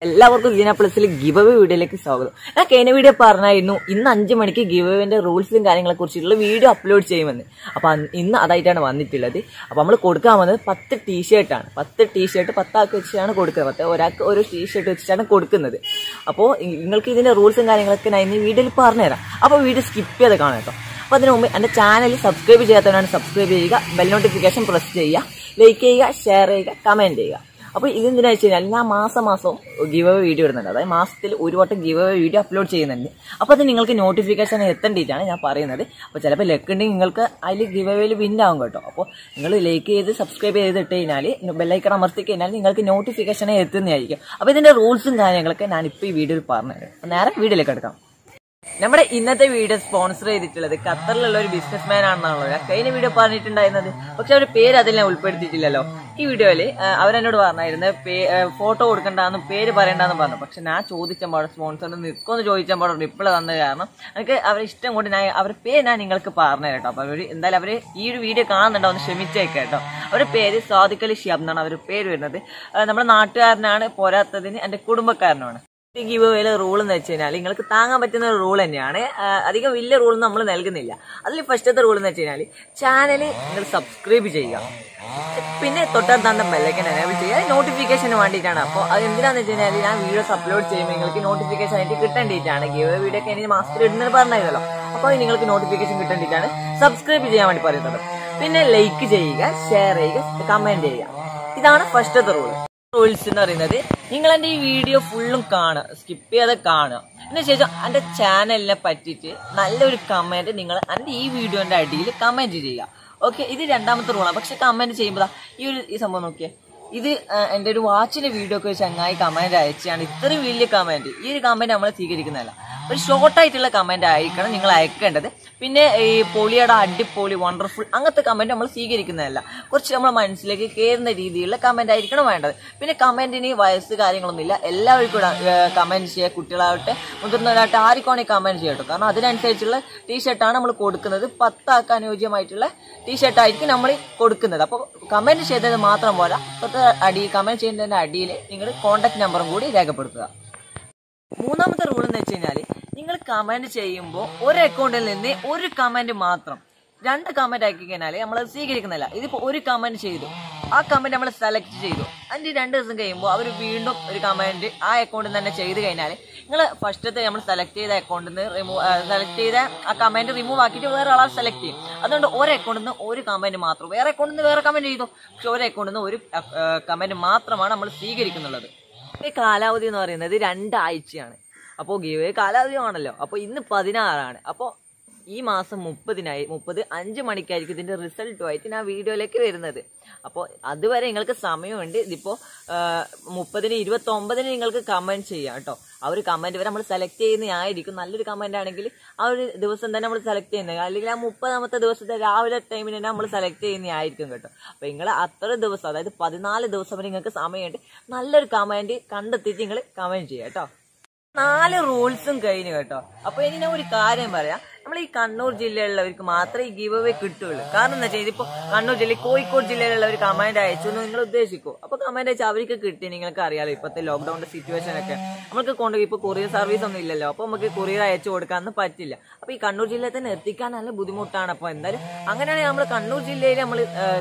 എല്ലാവർക്കും Seena പ്ലസിൽ give away വീഡിയോയിലേക്ക് സ്വാഗതം ഞാൻ കഴിഞ്ഞ വീഡിയോ പറഞ്ഞായിരുന്നു ഇന്ന് അഞ്ച് മണിക്ക് ഗിവ് അവേന്റെ റൂൾസും കാര്യങ്ങളെ കുറിച്ചുള്ള വീഡിയോ അപ്ലോഡ് ചെയ്യുമെന്ന് അപ്പൊ അന്ന് ഇന്ന് അതായിട്ടാണ് വന്നിട്ടുള്ളത് അപ്പൊ നമ്മൾ കൊടുക്കാൻ വന്നത് പത്ത് ടീഷർട്ടാണ് പത്ത് ടീഷർട്ട് പത്താൾക്ക് വെച്ചിട്ടാണ് കൊടുക്കുന്നത് പത്ത് ഒരാൾക്ക് ഒരു ടീഷർട്ട് വെച്ചിട്ടാണ് കൊടുക്കുന്നത് അപ്പോൾ നിങ്ങൾക്ക് ഇതിന്റെ റൂൾസും കാര്യങ്ങളൊക്കെ ഞാൻ ഇന്ന് വീഡിയോയിൽ പറഞ്ഞുതരാം അപ്പോൾ വീഡിയോ സ്കിപ്പ് ചെയ്ത് കാണാം കേട്ടോ അപ്പോൾ അതിന് മുമ്പ് എൻ്റെ ചാനൽ സബ്സ്ക്രൈബ് ചെയ്യാത്തവരാണ് സബ്സ്ക്രൈബ് ചെയ്യുക ബെൽ നോട്ടിഫിക്കേഷൻ പ്രസ് ചെയ്യുക ലൈക്ക് ചെയ്യുക ഷെയർ ചെയ്യുക കമൻറ്റ് ചെയ്യുക അപ്പോൾ ഇതെന്തിനാ വെച്ച് കഴിഞ്ഞാൽ ഞാൻ മാസം മാസം ഗിവ് അവേ വീഡിയോ ഇടുന്നുണ്ട് അതായത് മാസത്തിൽ ഒരു വട്ടം ഗിവ് അവേ വീഡിയോ അപ്ലോഡ് ചെയ്യുന്നുണ്ട് അപ്പോൾ അത് നിങ്ങൾക്ക് നോട്ടിഫിക്കേഷൻ എത്തേണ്ടിയിട്ടാണ് ഞാൻ പറയുന്നത് അപ്പോൾ ചിലപ്പോൾ ലെക്ക് ഉണ്ടെങ്കിൽ നിങ്ങൾക്ക് അതിൽ ഗിവ് അവേയിൽ വിൻ ആവും കേട്ടോ അപ്പോൾ നിങ്ങൾ ലൈക്ക് ചെയ്ത് സബ്സ്ക്രൈബ് ചെയ്ത് ഇട്ട് കഴിഞ്ഞാൽ ബെല്ലൈക്കൺ അമർത്തി കഴിഞ്ഞാൽ നിങ്ങൾക്ക് നോട്ടിഫിക്കേഷൻ എത്തുന്നതായിരിക്കും അപ്പോൾ ഇതിൻ്റെ റൂൾസും കാര്യങ്ങളൊക്കെ ഞാൻ ഇപ്പോൾ ഈ വീഡിയോയിൽ പറഞ്ഞുതരാം അപ്പോൾ നേരെ വീഡിയോയിലേക്ക് എടുക്കാം നമ്മുടെ ഇന്നത്തെ വീഡിയോ സ്പോൺസർ ചെയ്തിട്ടുള്ളത് ഖത്തറിലുള്ള ഒരു ബിസിനസ് മാൻ ആണെന്നാണല്ലോ ഞാൻ കഴിഞ്ഞ വീഡിയോ പറഞ്ഞിട്ടുണ്ടായിരുന്നത് പക്ഷെ അവരുടെ പേര് അതിൽ ഞാൻ ഉൾപ്പെടുത്തിയിട്ടില്ലല്ലോ ഈ വീഡിയോയിൽ അവരെന്നോട് പറഞ്ഞായിരുന്നു ഫോട്ടോ കൊടുക്കണ്ടെന്ന് പേര് പറയണ്ടെന്ന് പറഞ്ഞു പക്ഷെ ഞാൻ ചോദിച്ചപ്പോൾ സ്പോൺസറിന് നിൽക്കുമെന്ന് ചോദിച്ചപ്പോൾ റിപ്ലൈ തന്നത് കാരണം എനിക്ക് അവരെ ഇഷ്ടം കൊണ്ട് ഞാൻ അവരുടെ പേര് ഞാൻ നിങ്ങൾക്ക് പറഞ്ഞു കേട്ടോ അപ്പോൾ അവർ എന്തായാലും അവർ ഈ ഒരു വീഡിയോ കാണുന്നുണ്ടോ ഒന്ന് ക്ഷമിച്ചേക്കാം കേട്ടോ അവരുടെ പേര് സാദിഖലി ഷിയാബ് എന്നാണ് അവരുടെ പേര് വരുന്നത് ആ, നമ്മുടെ നാട്ടുകാരനാണ് പോരാത്തതിന് എൻ്റെ കുടുംബക്കാരനാണ് ഗിവ് അവേയിലെ റൂൾ എന്ന് വെച്ച് കഴിഞ്ഞാൽ നിങ്ങൾക്ക് താങ്ങാൻ പറ്റുന്ന ഒരു റൂൾ തന്നെയാണ് ആ, അധികം വലിയ റൂൾ നമ്മൾ നൽകുന്നില്ല അതിൽ ഫസ്റ്റത്തെ റൂൾ എന്ന് വെച്ച് കഴിഞ്ഞാൽ ചാനൽ നിങ്ങൾ സബ്സ്ക്രൈബ് ചെയ്യുക പിന്നെ തൊട്ടടുത്താണ്ട് ബെല്ലൈക്കൻ എനേബിൾ ചെയ്യുക നോട്ടിഫിക്കേഷന് വേണ്ടിയിട്ടാണ് അപ്പോൾ അത് എന്തിനാന്ന് വെച്ച് കഴിഞ്ഞാൽ ഞാൻ വീഡിയോസ് അപ്ലോഡ് ചെയ്യുമ്പോൾ നിങ്ങൾക്ക് നോട്ടിഫിക്കേഷൻ ആയിട്ട് കിട്ടേണ്ടിയിട്ടാണ് ഗിവ് വീഡിയോ ഒക്കെ എനിക്ക് മാസത്തിൽ ഇടുന്നത് പറഞ്ഞല്ലോ അപ്പോൾ അത് നിങ്ങൾക്ക് നോട്ടിഫിക്കേഷൻ കിട്ടേണ്ടിയിട്ടാണ് സബ്സ്ക്രൈബ് ചെയ്യാൻ വേണ്ടി പറയുന്നത് പിന്നെ ലൈക്ക് ചെയ്യുക ഷെയർ ചെയ്യുക കമന്റ് ചെയ്യുക ഇതാണ് ഫസ്റ്റത്തെ റൂൾ റൂൾസ് എന്ന് പറയുന്നത് നിങ്ങൾ എൻ്റെ ഈ വീഡിയോ ഫുള്ളും കാണുക സ്കിപ്പ് ചെയ്യാതെ കാണുക അതിന് ശേഷം എൻ്റെ ചാനലിനെ പറ്റിയിട്ട് നല്ലൊരു കമൻറ്റ് നിങ്ങൾ എൻ്റെ ഈ വീഡിയോൻ്റെ അടിയിൽ കമൻറ്റ് ചെയ്യുക ഓക്കെ ഇത് രണ്ടാമത്തെ റൂളാണ് പക്ഷെ കമൻറ്റ് ചെയ്യുമ്പോൾ ദാ ഈ ഒരു ഈ സംഭവം നോക്കിയേ ഇത് ആ, എൻ്റെ ഒരു വാച്ചിന്റെ വീഡിയോ ഒക്കെ ചങ്ങായി കമന്റ് അയച്ചാണ് ഇത്രയും വലിയ കമന്റ് ഈ ഒരു കമന്റ് നമ്മൾ സ്വീകരിക്കുന്നതല്ല ഒരു ഷോർട്ട് ആയിട്ടുള്ള കമന്റ് ആയിരിക്കണം നിങ്ങൾ അയക്കേണ്ടത് പിന്നെ ഈ പൊളിയുടെ അടിപൊളി വണ്ടർഫുൾ അങ്ങനത്തെ കമന്റ് നമ്മൾ സ്വീകരിക്കുന്നതല്ല കുറച്ച് നമ്മുടെ മനസ്സിലേക്ക് കയറുന്ന രീതിയിലുള്ള കമന്റ് ആയിരിക്കണം വേണ്ടത് പിന്നെ കമന്റിന് വയസ്സ് കാര്യങ്ങളൊന്നുമില്ല എല്ലാവർക്കും കമന്റ് ചെയ്യുക കുട്ടികളാവട്ടെ മുതിർന്നവരാവട്ടെ ആർക്കാണെങ്കിൽ കമന്റ് ചെയ്യട്ടോ കാരണം അതിനനുസരിച്ചുള്ള ടീഷർട്ടാണ് നമ്മൾ കൊടുക്കുന്നത് പത്താക്കാൻ അനുയോജ്യമായിട്ടുള്ള ടീഷർട്ട് ആയിരിക്കും നമ്മൾ കൊടുക്കുന്നത് അപ്പോൾ കമന്റ് ചെയ്തത് മാത്രം പോരാ തൊട്ട് അടി കമന്റ് ചെയ്യുന്നതിന്റെ അടിയിൽ നിങ്ങൾ കോൺടാക്ട് നമ്പറും കൂടി രേഖപ്പെടുത്തുക മൂന്നാമത്തെ റൂൾ എന്ന് വെച്ച് കഴിഞ്ഞാൽ നിങ്ങൾ കമന്റ് ചെയ്യുമ്പോൾ ഒരു അക്കൗണ്ടിൽ നിന്ന് ഒരു കമന്റ് മാത്രം രണ്ട് കമന്റ് ആക്കി കഴിഞ്ഞാൽ നമ്മൾ സ്വീകരിക്കുന്നില്ല ഇതിപ്പോ ഒരു കമന്റ് ചെയ്തു ആ കമന്റ് നമ്മൾ സെലക്ട് ചെയ്തു അതിന്റെ രണ്ട് ദിവസം കഴിയുമ്പോൾ അവർ വീണ്ടും ഒരു കമന്റ് ആ അക്കൗണ്ടിൽ തന്നെ ചെയ്ത് കഴിഞ്ഞാൽ നിങ്ങൾ ഫസ്റ്റത്തെ നമ്മൾ സെലക്ട് ചെയ്ത അക്കൗണ്ടിൽ നിന്ന് റിമൂവ് സെലക്ട് ചെയ്ത ആ കമന്റ് റിമൂവ് ആക്കിയിട്ട് വേറെ ആളെ സെലക്ട് ചെയ്യും അതുകൊണ്ട് ഒരു അക്കൗണ്ടിൽ നിന്ന് ഒരു കമന്റ് മാത്രം വേറെ അക്കൗണ്ടിൽ നിന്ന് വേറെ കമന്റ് ചെയ്തു പക്ഷെ ഒരു അക്കൗണ്ടിൽ നിന്ന് ഒരു കമന്റ് മാത്രമാണ് നമ്മൾ സ്വീകരിക്കുന്നുള്ളത് ഈ കാലാവധി എന്ന് പറയുന്നത് രണ്ടാഴ്ചയാണ് അപ്പോൾ ഗീവ് കാലാവധി ആണല്ലോ അപ്പോൾ ഇന്ന് പതിനാറാണ് അപ്പോൾ ഈ മാസം മുപ്പതിനായി മുപ്പത് അഞ്ച് മണിക്കായിരിക്കും ഇതിന്റെ റിസൾട്ടുമായിട്ട് ഞാൻ വീഡിയോയിലേക്ക് വരുന്നത് അപ്പോൾ അതുവരെ നിങ്ങൾക്ക് സമയമുണ്ട് ഇതിപ്പോൾ മുപ്പതിന് ഇരുപത്തി ഒമ്പതിന് നിങ്ങൾക്ക് കമന്റ് ചെയ്യാം കേട്ടോ ആ ഒരു കമന്റ് വരെ നമ്മൾ സെലക്ട് ചെയ്യുന്നതായിരിക്കും നല്ലൊരു കമന്റ് ആണെങ്കിൽ ആ ഒരു ദിവസം തന്നെ നമ്മൾ സെലക്ട് ചെയ്യുന്നത് അല്ലെങ്കിൽ ആ മുപ്പതാമത്തെ ദിവസത്തെ രാവിലെ ടൈമിന് തന്നെ നമ്മൾ സെലക്ട് ചെയ്യുന്നതായിരിക്കും കേട്ടോ അപ്പൊ നിങ്ങൾ അത്ര ദിവസം അതായത് പതിനാല് ദിവസം വരെ നിങ്ങൾക്ക് സമയമുണ്ട് നല്ലൊരു കമന്റ് കണ്ടെത്തിയിട്ട് നിങ്ങൾ കമന്റ് ചെയ്യാം കേട്ടോ നാല് റൂൾസും കഴിഞ്ഞു കേട്ടോ അപ്പൊ ഇനി ഞാൻ ഒരു കാര്യം പറയാം നമ്മൾ ഈ കണ്ണൂർ ജില്ലയിലുള്ളവർക്ക് മാത്രമേ ഈ ഗീവ് അവേ കിട്ടുള്ളൂ കാരണം എന്താ വെച്ചാൽ ഇതിപ്പോ കണ്ണൂർ ജില്ല കോഴിക്കോട് ജില്ലയിലുള്ളവർ കമന്റ് അയച്ചു എന്ന് നിങ്ങൾ ഉദ്ദേശിക്കൂ അപ്പൊ കമന്റ് അയച്ചാൽ അവർക്ക് കിട്ടി നിങ്ങൾക്ക് അറിയാലോ ഇപ്പോഴത്തെ ലോക്ക്ഡൌണിന്റെ സിറ്റുവേഷൻ ഒക്കെ നമുക്ക് കൊണ്ടുപോയി ഇപ്പൊ കൊറിയർ സർവീസ് ഒന്നും ഇല്ലല്ലോ അപ്പൊ നമുക്ക് കൊറിയർ അയച്ചു കൊടുക്കാനൊന്നും പറ്റില്ല അപ്പൊ ഈ കണ്ണൂർ ജില്ലയിൽ തന്നെ എത്തിക്കാൻ നല്ല ബുദ്ധിമുട്ടാണ് അപ്പൊ എന്തായാലും അങ്ങനെയാണെങ്കിൽ നമ്മൾ കണ്ണൂർ ജില്ലയിൽ നമ്മൾ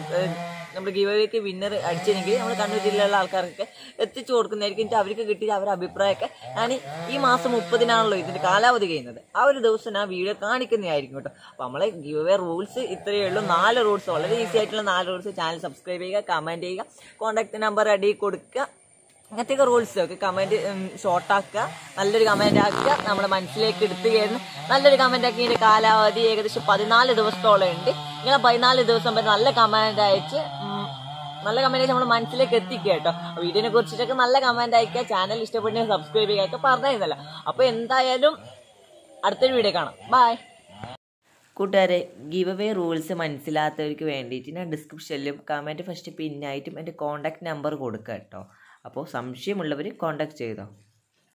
നമ്മൾ ഗീവവേക്ക് വിന്നർ അടിച്ചെങ്കിൽ നമ്മൾ കണ്ണൂർ ജില്ലയിലുള്ള ആൾക്കാർക്ക് എത്തിച്ചു കൊടുക്കുന്നതായിരിക്കും എന്നിട്ട് അവർക്ക് കിട്ടിയ അവരുടെ അഭിപ്രായമൊക്കെ ഞാൻ ഈ മാസം മുപ്പതിനാണല്ലോ ഇതിന്റെ കാലാവധി കഴിയുന്നത് ആ ഒരു ദിവസം ഞാൻ വീഡിയോ കാണിക്കുന്നതായിരിക്കും കേട്ടോ അപ്പൊ നമ്മളെ ഗീവേ റൂൾസ് ഇത്രയേ ഉള്ളൂ നാല് റൂൾസ് വളരെ ഈസി ആയിട്ടുള്ള നാല് റൂൾസ് ചാനൽ സബ്സ്ക്രൈബ് ചെയ്യുക കമന്റ് ചെയ്യുക കോൺടാക്ട് നമ്പർ അടി കൊടുക്കുക അങ്ങനത്തെയൊക്കെ റൂൾസ് ഒക്കെ കമന്റ് ഷോർട്ട് ആക്കുക നല്ലൊരു കമന്റ് ആക്കുക നമ്മുടെ മനസ്സിലേക്ക് എടുത്തു കയറുന്ന നല്ലൊരു കമന്റ് ആക്കി ഇതിന്റെ കാലാവധി ഏകദേശം പതിനാല് ദിവസത്തോളം ഉണ്ട് ഇങ്ങനെ പതിനാല് ദിവസം വരെ നല്ല കമന്റ് അയച്ച് ഉം, നല്ല കമന്റ് അയച്ച് നമ്മുടെ മനസ്സിലേക്ക് എത്തിക്കുക കേട്ടോ വീഡിയോനെ കുറിച്ചിട്ടൊക്കെ നല്ല കമന്റ് അയക്കുക ചാനൽ ഇഷ്ടപ്പെട്ടെങ്കിൽ സബ്സ്ക്രൈബ് ചെയ്യുക ഒക്കെ പറഞ്ഞിരുന്നല്ലോ അപ്പൊ എന്തായാലും അടുത്തൊരു വീഡിയോ കാണാം ബൈ കൂട്ടുകാരെ ഗിവ് അവേ റൂൾസ് മനസ്സിലാത്തവർക്ക് വേണ്ടിയിട്ട് ഞാൻ ഡിസ്ക്രിപ്ഷനിലും കമൻറ്റ് ഫസ്റ്റ് പിന്നായിട്ടും എൻ്റെ കോൺടാക്ട് നമ്പർ കൊടുക്കാം കേട്ടോ അപ്പോൾ സംശയമുള്ളവർ കോൺടാക്ട് ചെയ്തോ